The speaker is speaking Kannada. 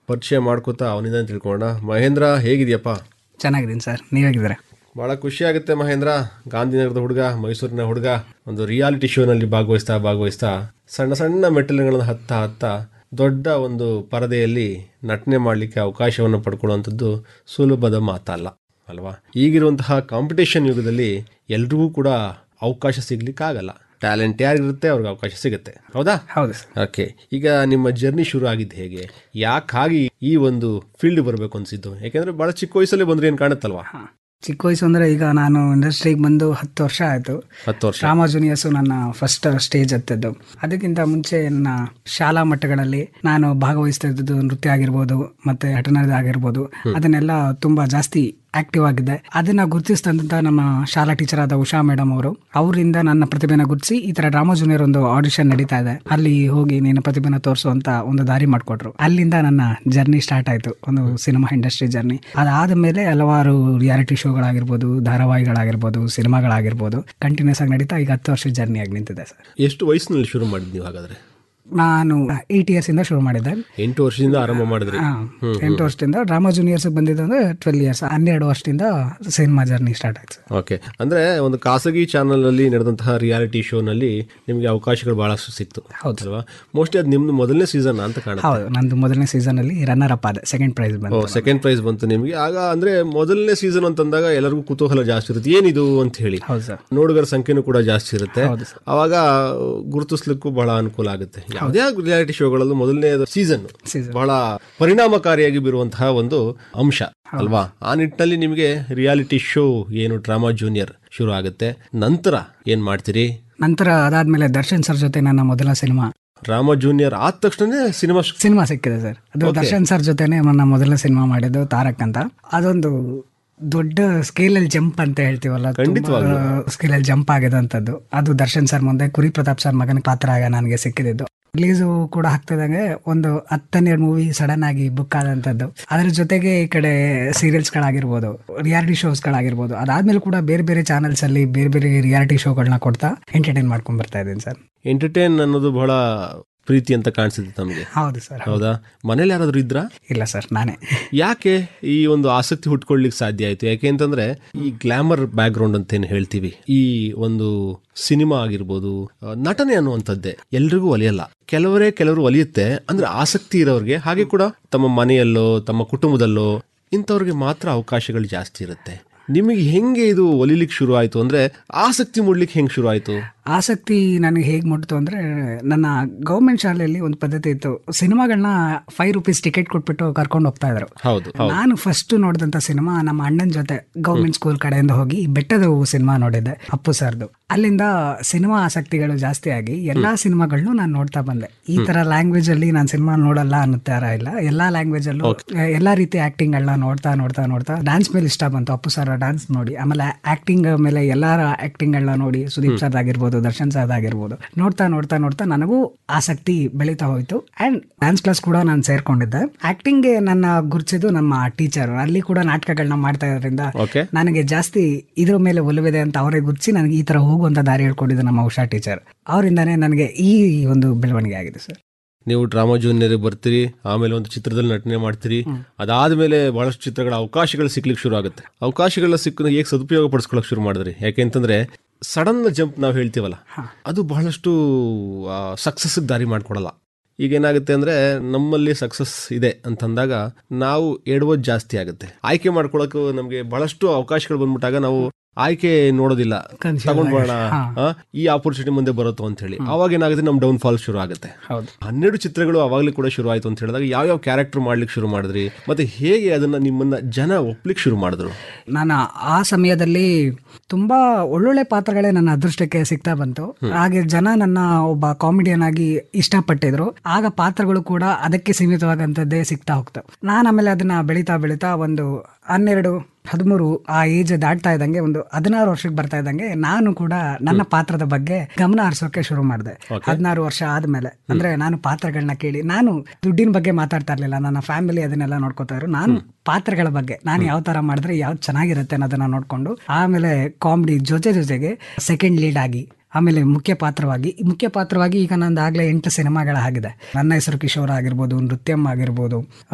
ಪರಿಚಯ ಮಾಡ್ಕೋತಾ ಅವನಿಂದ ತಿಳ್ಕೊಳ್ಳೋಣ ಮಹೇಂದ್ರ ಹೇಗಿದೆಯಪ್ಪ ಚೆನ್ನಾಗಿದ್ದೀನಿ ಸರ್ ನೀವಾಗಿದ್ದೀರಾ ಭಾಳ ಖುಷಿ ಆಗುತ್ತೆ ಮಹೇಂದ್ರ ಗಾಂಧಿನಗರದ ಹುಡುಗ ಮೈಸೂರಿನ ಹುಡುಗ ಒಂದು ರಿಯಾಲಿಟಿ ಶೋನಲ್ಲಿ ಭಾಗವಹಿಸ್ತಾ ಭಾಗವಹಿಸ್ತಾ ಸಣ್ಣ ಸಣ್ಣ ಮೆಟ್ಟಲುಗಳನ್ನು ಹತ್ತ ಹತ್ತ ದೊಡ್ಡ ಒಂದು ಪರದೆಯಲ್ಲಿ ನಟನೆ ಮಾಡಲಿಕ್ಕೆ ಅವಕಾಶವನ್ನು ಪಡ್ಕೊಳ್ಳುವಂಥದ್ದು ಸುಲಭದ ಮಾತಲ್ಲ ಅಲ್ವಾ ಈಗಿರುವಂತಹ ಕಾಂಪಿಟೇಷನ್ ಯುಗದಲ್ಲಿ ಎಲ್ರಿಗೂ ಕೂಡ ಅವಕಾಶ ಸಿಗ್ಲಿಕ್ಕಾಗಲ್ಲ ಟ್ಯಾಲೆಂಟ್ ಯಾರಿರುತ್ತೆ ಅವ್ರಿಗೆ ಅವಕಾಶ ಸಿಗುತ್ತೆ ಹೌದಾ ಹೌದು ಸರ್ ಓಕೆ ಈಗ ನಿಮ್ಮ ಜರ್ನಿ ಶುರು ಆಗಿದ್ದು ಹೇಗೆ ಯಾಕಾಗಿ ಈ ಒಂದು ಫೀಲ್ಡ್ ಬರಬೇಕು ಅನ್ಸಿದ್ದು ಯಾಕೆಂದ್ರೆ ಬಹಳ ಚಿಕ್ಕ ವಯಸ್ಸಲ್ಲೇ ಬಂದ್ರೆ ಏನು ಕಾಣುತ್ತಲ್ವಾ ಚಿಕ್ಕ ವಯಸ್ಸು ಅಂದರೆ ಈಗ ನಾನು ಇಂಡಸ್ಟ್ರಿಗೆ ಬಂದು ಹತ್ತು ವರ್ಷ ಆಯಿತು ಹತ್ತು ವರ್ಷ ರಾಮ ಜೂನಿಯರ್ಸು ನನ್ನ ಫಸ್ಟ್ ಸ್ಟೇಜ್ ಹತ್ತಿದ್ದು ಅದಕ್ಕಿಂತ ಮುಂಚೆ ನನ್ನ ಶಾಲಾ ಮಟ್ಟಗಳಲ್ಲಿ ನಾನು ಭಾಗವಹಿಸ್ತಾ ಇದ್ದದ್ದು ನೃತ್ಯ ಆಗಿರ್ಬೋದು ಮತ್ತೆ ನಟನದ ಆಗಿರ್ಬೋದು ಅದನ್ನೆಲ್ಲ ತುಂಬಾ ಜಾಸ್ತಿ ಆಕ್ಟಿವ್ ಆಗಿದ್ದೆ ಅದನ್ನ ಗುರುತಿಸಿದಂತ ನಮ್ಮ ಶಾಲಾ ಟೀಚರ್ ಆದ ಉಷಾ ಮೇಡಮ್ ಅವರು ಅವರಿಂದ ನನ್ನ ಪ್ರತಿಭೆನ ಗುರುತಿಸಿ ಈ ತರ ಡ್ರಾಮಾ ಜೂನಿಯರ್ ಒಂದು ಆಡಿಷನ್ ನಡೀತಾ ಇದೆ ಅಲ್ಲಿ ಹೋಗಿ ನಿನ್ನ ಪ್ರತಿಭೆನ ತೋರಿಸುವಂತ ಒಂದು ದಾರಿ ಮಾಡಿಕೊಟ್ರು ಅಲ್ಲಿಂದ ನನ್ನ ಜರ್ನಿ ಸ್ಟಾರ್ಟ್ ಆಯ್ತು ಒಂದು ಸಿನಿಮಾ ಇಂಡಸ್ಟ್ರಿ ಜರ್ನಿ ಅದಾದ ಮೇಲೆ ಹಲವಾರು ರಿಯಾಲಿಟಿ ಶೋಗಳಾಗಿರ್ಬೋದು ಧಾರಾವಾಹಿಗಳಾಗಿರ್ಬೋದು ಸಿನಿಮಾಗಳಾಗಿರ್ಬೋದು ಕಂಟಿನ್ಯೂಸ್ ಆಗಿ ನಡೀತಾ ಈಗ ಹತ್ತು ವರ್ಷ ಜರ್ನಿ ಆಗಿ ನಿಂತಿದೆ ಸರ್ ಎಷ್ಟು ವಯಸ್ಸಿನಲ್ಲಿ ಶುರು ಮಾಡಿದ್ ನೀವು ಹಾಗಾದ್ರೆ ನಾನು ಏಯ್ಟ್ ಇಯರ್ಸ್ ಇಂದ ಶುರು ಮಾಡಿದ್ದೆ ಎಂಟು ವರ್ಷದಿಂದ ಆರಂಭ ಮಾಡಿದ್ರಿ ಹಾ, ಎಂಟು ವರ್ಷದಿಂದ ಡ್ರಾಮಾ ಜೂನಿಯರ್ಸ್ ಬಂದಿದ್ದು ಅಂದ್ರೆ ಟ್ವೆಲ್ ಇಯರ್ಸ್ ಹನ್ನೆರಡು ವರ್ಷದಿಂದ ಸಿನಿಮಾ ಜರ್ನಿ ಸ್ಟಾರ್ಟ್ ಆಯ್ತು ಓಕೆ ಅಂದ್ರೆ ಒಂದು ಖಾಸಗಿ ಚಾನಲ್ ಅಲ್ಲಿ ನಡೆದಂತಹ ರಿಯಾಲಿಟಿ ಶೋನಲ್ಲಿ ನಿಮಗೆ ಅವಕಾಶಗಳು ಬಹಳಷ್ಟು ಸಿಕ್ತು ಹೌದು. ಅಲ್ವಾ ಮೋಸ್ಟ್ಲಿ ಅದು ನಿಮ್ದು ಮೊದಲನೇ ಸೀಸನ್ ಅಂತ ಕಾಣುತ್ತೆ ಹೌದು ನಂದು ಮೊದಲನೇ ಸೀಸನ್ ಅಲ್ಲಿ ರನ್ನರ್ ಅಪ್ ಆದ ಸೆಕೆಂಡ್ ಪ್ರೈಸ್ ಬಂತು ಸೆಕೆಂಡ್ ಪ್ರೈಸ್ ಬಂತು ನಿಮಗೆ ಆಗ ಅಂದ್ರೆ ಮೊದಲನೇ ಸೀಸನ್ ಅಂತಂದಾಗ ಎಲ್ಲರಿಗೂ ಕುತೂಹಲ ಜಾಸ್ತಿ ಇರುತ್ತೆ ಏನಿದು ಅಂತ ಹೇಳಿ ಹೌದು ಸರ್ ನೋಡುಗರ ಸಂಖ್ಯೆನೂ ಕೂಡ ಜಾಸ್ತಿ ಇರುತ್ತೆ ಹೌದು ಸರ್. ಅವಾಗ ಗುರುತಿಸ್ಲಿಕ್ಕೂ ಬಹಳ ಅನುಕೂಲ ಆಗುತ್ತೆ ಯಾವುದೇ ರಿಯಾಲಿಟಿ ಶೋಗಳಲ್ಲೂ ಮೊದಲನೇ ಸೀಸನ್ Season. ಬಹಳ ಪರಿಣಾಮಕಾರಿಯಾಗಿ ಬರುವಂತಹ ಒಂದು ಅಂಶ ಅಲ್ವಾ ಆ ನಿಟ್ಟಿನಲ್ಲಿ ನಿಮಗೆ ರಿಯಾಲಿಟಿ ಶೋ ಏನು ಡ್ರಾಮಾ ಜೂನಿಯರ್ ಶುರು ಆಗುತ್ತೆ ನಂತರ ಏನ್ ಮಾಡ್ತೀರಿ ನಂತರ ಅದಾದ್ಮೇಲೆ ದರ್ಶನ್ ಸರ್ ಜೊತೆ ನನ್ನ ಮೊದಲ ಸಿನಿಮಾ ಡ್ರಾಮಾ ಜೂನಿಯರ್ ಆದ ತಕ್ಷಣ ಸಿನಿಮಾ ಸಿನಿಮಾ ಸಿಕ್ಕಿದೆ ಸರ್ ಅದು ದರ್ಶನ್ ಸರ್ ಜೊತೆನೆ ನನ್ನ ಮೊದಲ ಸಿನಿಮಾ ಮಾಡಿದ್ದು ತಾರಕ್ ಅಂತ ಅದೊಂದು ದೊಡ್ಡ ಸ್ಕೇಲಲ್ಲಿ ಜಂಪ್ ಅಂತ ಹೇಳ್ತೀವಲ್ಲ ಸ್ಕೇಲಲ್ಲಿ ಜಂಪ್ ಆಗಿದಂಥದ್ದು ಅದು ದರ್ಶನ್ ಸರ್ ಮುಂದೆ ಕುರಿ ಪ್ರತಾಪ್ ಸರ್ ಮಗನ ಪಾತ್ರ ಆಗ ನನಗೆ ಸಿಕ್ಕಿದ್ದು ರಿಲೀಸು ಕೂಡ ಆಗ್ತಿದಂಗೆ ಒಂದು ಹತ್ತನ್ನೆರಡು ಮೂವಿ ಸಡನ್ ಆಗಿ ಬುಕ್ ಆದಂಥದ್ದು ಅದ್ರ ಜೊತೆಗೆ ಈ ಕಡೆ ಸೀರಿಯಲ್ಸ್ ಗಳಾಗಿರ್ಬೋದು ರಿಯಾಲಿಟಿ ಶೋಸ್ ಗಳಾಗಿರ್ಬೋದು ಅದಾದ್ಮೇಲೆ ಕೂಡ ಬೇರೆ ಬೇರೆ ಚಾನೆಲ್ಸ್ ಅಲ್ಲಿ ಬೇರೆ ಬೇರೆ ರಿಯಾಲಿಟಿ ಶೋಗಳನ್ನ ಕೊಡ್ತಾ ಎಂಟರ್ಟೈನ್ ಮಾಡ್ಕೊಂಡ್ ಬರ್ತಾ ಇದ್ದೀನಿ ಸರ್ ಎಂಟರ್ಟೈನ್ ಅನ್ನೋದು ಬಹಳ ಪ್ರೀತಿ ಅಂತ ಕಾಣಿಸುತ್ತೆ ತಮಗೆ ಹೌದು ಸರ್ ಹೌದಾ ಮನೇಲಿ ಯಾರಾದ್ರೂ ಇದ್ರಾ ಇಲ್ಲ ಸರ್ ನಾನೇ ಯಾಕೆ ಈ ಒಂದು ಆಸಕ್ತಿ ಹುಟ್ಕೊಳ್ಳಿಕ್ಕೆ ಸಾಧ್ಯ ಆಯ್ತು ಯಾಕೆ ಅಂತಂದ್ರೆ ಈ ಗ್ಲಾಮರ್ ಬ್ಯಾಕ್ ಗ್ರೌಂಡ್ ಅಂತ ಏನು ಹೇಳ್ತೀವಿ ಈ ಒಂದು ಸಿನಿಮಾ ಆಗಿರ್ಬೋದು ಆ, ನಟನೆ ಅನ್ನುವಂಥದ್ದೇ ಎಲ್ರಿಗೂ ಒಲಿಯಲ್ಲ ಕೆಲವರೇ ಕೆಲವರು ಒಲಿಯುತ್ತೆ ಅಂದ್ರೆ ಆಸಕ್ತಿ ಇರೋರಿಗೆ ಹಾಗೆ ಕೂಡ ತಮ್ಮ ಮನೆಯಲ್ಲೋ ತಮ್ಮ ಕುಟುಂಬದಲ್ಲೋ ಇಂಥವ್ರಿಗೆ ಮಾತ್ರ ಅವಕಾಶಗಳು ಜಾಸ್ತಿ ಇರುತ್ತೆ ನಿಮಗೆ ಹೆಂಗೆ ಇದು ಒಲಿಲಿಕ್ಕೆ ಶುರು ಆಯ್ತು ಅಂದ್ರೆ ಆಸಕ್ತಿ ಮೂಡ್ಲಿಕ್ಕೆ ಹೆಂಗ್ ಶುರು ಆಯ್ತು ಆಸಕ್ತಿ ನನಗೆ ಹೇಗೆ ಮುಟ್ತು ಅಂದ್ರೆ ನನ್ನ ಗೌರ್ಮೆಂಟ್ ಶಾಲೆಯಲ್ಲಿ ಒಂದು ಪದ್ಧತಿ ಇತ್ತು ಸಿನಿಮಾಗಳನ್ನ ಫೈವ್ ರುಪೀಸ್ ಟಿಕೆಟ್ ಕೊಟ್ಬಿಟ್ಟು ಕರ್ಕೊಂಡು ಹೋಗ್ತಾ ಇದ್ರು ಹೌದು ನಾನು ಫಸ್ಟ್ ನೋಡಿದಂತ ಸಿನಿಮಾ ನಮ್ಮ ಅಣ್ಣನ ಜೊತೆ ಗೌರ್ಮೆಂಟ್ ಸ್ಕೂಲ್ ಕಡೆಯಿಂದ ಹೋಗಿ ಬೆಟ್ಟದ ಹೂವು ಸಿನಿಮಾ ನೋಡಿದ್ದೆ ಅಪ್ಪು ಸರ್ದು ಅಲ್ಲಿಂದ ಸಿನಿಮಾ ಆಸಕ್ತಿಗಳು ಜಾಸ್ತಿ ಆಗಿ ಎಲ್ಲಾ ಸಿನಿಮಾಗಳನ್ನು ನಾನು ನೋಡ್ತಾ ಬಂದೆ ಈ ತರ ಲ್ಯಾಂಗ್ವೇಜ್ ಅಲ್ಲಿ ನಾನು ಸಿನಿಮಾ ನೋಡಲ್ಲ ಅನ್ನೋ ತರ ಇಲ್ಲ ಎಲ್ಲಾ ಲ್ಯಾಂಗ್ವೇಜ್ ಅಲ್ಲೂ ಎಲ್ಲಾ ರೀತಿ ಆಕ್ಟಿಂಗ್ ಗಳನ್ನ ನೋಡ್ತಾ ನೋಡ್ತಾ ನೋಡ್ತಾ ಡ್ಯಾನ್ಸ್ ಮೇಲೆ ಇಷ್ಟ ಬಂತು ಅಪ್ಪು ಸರ್ ಡ್ಯಾನ್ಸ್ ನೋಡಿ ಆಮೇಲೆ ಆಕ್ಟಿಂಗ್ ಮೇಲೆ ಎಲ್ಲಾರ ಆಕ್ಟಿಂಗ್ ಗಳನ್ನ ನೋಡಿ ಸುದೀಪ್ ಸರ್ ಆಗಿರ್ಬೋದು ದರ್ಶನ್ ಸರ್ ಆಗಿರ್ಬೋದು ನೋಡ್ತಾ ನೋಡ್ತಾ ನೋಡ್ತಾ ನನಗೂ ಆಸಕ್ತಿ ಬೆಳೀತಾ ಹೋಯ್ತು ಅಂಡ್ ಡ್ಯಾನ್ಸ್ ಕ್ಲಾಸ್ ಕೂಡ ನಾನು ಸೇರ್ಕೊಂಡಿದ್ದೆ ಆಕ್ಟಿಂಗ್ ಗೆ ನನ್ನ ಗುರುತಿಸಿದ್ದು ನಮ್ಮ ಟೀಚರ್ ಅಲ್ಲಿ ಕೂಡ ನಾಟಕಗಳನ್ನ ಮಾಡ್ತಾ ಇರೋದ್ರಿಂದ ಓಕೆ ನನಗೆ ಜಾಸ್ತಿ ಇದ್ರ ಮೇಲೆ ಒಲವಿದೆ ಅಂತ ಅವರೇ ಗುರುತಿಸಿ ನನಗೆ ಈ ತರ ಹೋಗುವಂತ ದಾರಿ ಹೇಳ್ಕೊಂಡಿದ್ದು ನಮ್ಮ ಉಷಾ ಟೀಚರ್ ಅವರಿಂದಾನೇ ನನಗೆ ಈ ಒಂದು ಬೆಳವಣಿಗೆ ಆಗಿದೆ ಸರ್ ನೀವು ಡ್ರಾಮಾ ಜೂನಿಯರ್ ಬರ್ತೀರಿ ಆಮೇಲೆ ಒಂದು ಚಿತ್ರದಲ್ಲಿ ನಟನೆ ಮಾಡ್ತೀರಿ ಅದಾದ್ಮೇಲೆ ಬಹಳಷ್ಟು ಚಿತ್ರಗಳ ಅವಕಾಶಗಳು ಸಿಕ್ಲಿಕ್ಕೆ ಶುರು ಆಗುತ್ತೆ ಅವಕಾಶಗಳ ಸಿಕ್ಕ ಹೇಗೆ ಸದುಪಯೋಗ ಪಡಿಸ್ಕೊಳಕ್ ಶುರು ಮಾಡಿದ್ರಿ ಯಾಕೆಂತಂದ್ರೆ ಸಡನ್ ಜಂಪ್ ನಾವು ಹೇಳ್ತೀವಲ್ಲ ಅದು ಬಹಳಷ್ಟು ಸಕ್ಸಸ್ ದಾರಿ ಮಾಡ್ಕೊಡಲ್ಲ ಈಗ ಏನಾಗುತ್ತೆ ಅಂದ್ರೆ ನಮ್ಮಲ್ಲಿ ಸಕ್ಸಸ್ ಇದೆ ಅಂತಂದಾಗ ನಾವು ಎಡವೋದು ಜಾಸ್ತಿ ಆಗುತ್ತೆ ಆಯ್ಕೆ ಮಾಡ್ಕೊಳಕ್ಕೂ ನಮಗೆ ಬಹಳಷ್ಟು ಅವಕಾಶಗಳು ಬಂದ್ಬಿಟ್ಟಾಗ ನಾವು ಆಯ್ಕೆ ನೋಡೋದಿಲ್ಲ Confuse ತಗೊಂಡ್ಬೋಣ ಹಾ. ಆ, ಈ ಆಪರ್ಚುನಿಟಿ ಮುಂದೆ ಬರುತ್ತೋ ಅಂತ ಹೇಳಿ ಅವಾಗ ಏನಾಗುತ್ತೆ ನಮ್ ಡೌನ್ ಫಾಲ್ ಶುರು ಆಗುತ್ತೆ ಹೌದು ಹನ್ನೆರಡು ಚಿತ್ರಗಳು ಅವಾಗಲೇ ಕೂಡ ಶುರು ಆಯ್ತು ಅಂತ ಹೇಳಿದಾಗ ಯಾವ ಕ್ಯಾರೆಕ್ಟರ್ ಮಾಡ್ಲಿಕ್ಕೆ ಶುರು ಮಾಡಿದ್ರಿ ಮತ್ತೆ ಹೇಗೆ ಅದನ್ನ ನಿಮ್ಮನ್ನ ಜನ ಒಪ್ಲಿಕ್ಕೆ ಶುರು ಮಾಡಿದ್ರು ನಾನು ಆ ಸಮಯದಲ್ಲಿ ತುಂಬಾ ಒಳ್ಳೊಳ್ಳೆ ಪಾತ್ರಗಳೇ ನನ್ನ ಅದೃಷ್ಟಕ್ಕೆ ಸಿಗ್ತಾ ಬಂತು ಹಾಗೆ ಜನ ನನ್ನ ಒಬ್ಬ ಕಾಮಿಡಿಯನ್ ಆಗಿ ಇಷ್ಟಪಟ್ಟಿದ್ರು ಆಗ ಪಾತ್ರಗಳು ಕೂಡ ಅದಕ್ಕೆ ಸೀಮಿತವಾದಂಥದ್ದೇ ಸಿಗ್ತಾ ಹೋಗ್ತವೆ ನಾನು ಆಮೇಲೆ ಅದನ್ನ ಬೆಳೀತಾ ಬೆಳೀತಾ ಒಂದು ಹನ್ನೆರಡು ಹದಿಮೂರು ಆ ಏಜ್ ದಾಟ್ತಾ ಇದ್ದಂಗೆ ಒಂದು ಹದಿನಾರು ವರ್ಷಕ್ಕೆ ಬರ್ತಾ ಇದ್ದಂಗೆ ನಾನು ಕೂಡ ನನ್ನ ಪಾತ್ರದ ಬಗ್ಗೆ ಗಮನ ಹರಿಸೋಕೆ ಶುರು ಮಾಡಿದೆ ಹದಿನಾರು ವರ್ಷ ಆದ್ಮೇಲೆ ಅಂದ್ರೆ ನಾನು ಪಾತ್ರಗಳನ್ನ ಕೇಳಿ ನಾನು ದುಡ್ಡಿನ ಬಗ್ಗೆ ಮಾತಾಡ್ತಾ ಇರ್ಲಿಲ್ಲ ನನ್ನ ಫ್ಯಾಮಿಲಿ ಅದನ್ನೆಲ್ಲ ನೋಡ್ಕೋತಾ ಇದ್ರು ನಾನು ಪಾತ್ರಗಳ ಬಗ್ಗೆ ನಾನು ಯಾವ ತರ ಮಾಡಿದ್ರೆ ಯಾವ್ದು ಚೆನ್ನಾಗಿರುತ್ತೆ ಅನ್ನೋದನ್ನ ನೋಡ್ಕೊಂಡು ಆಮೇಲೆ ಕಾಮಿಡಿ ಜೊತೆ ಜೊತೆಗೆ ಸೆಕೆಂಡ್ ಲೀಡ್ ಆಗಿ ಆಮೇಲೆ ಮುಖ್ಯ ಪಾತ್ರವಾಗಿ ಈ ಮುಖ್ಯ ಪಾತ್ರವಾಗಿ ಈಗ ನಂದು ಆಗ್ಲೇ ಎಂಟು ಸಿನಿಮಾಗಳ ಆಗಿದೆ ನನ್ನ ಹೆಸರು ಕಿಶೋರ್ ಆಗಿರ್ಬೋದು ನೃತ್ಯಂ ಆಗಿರ್ಬೋದು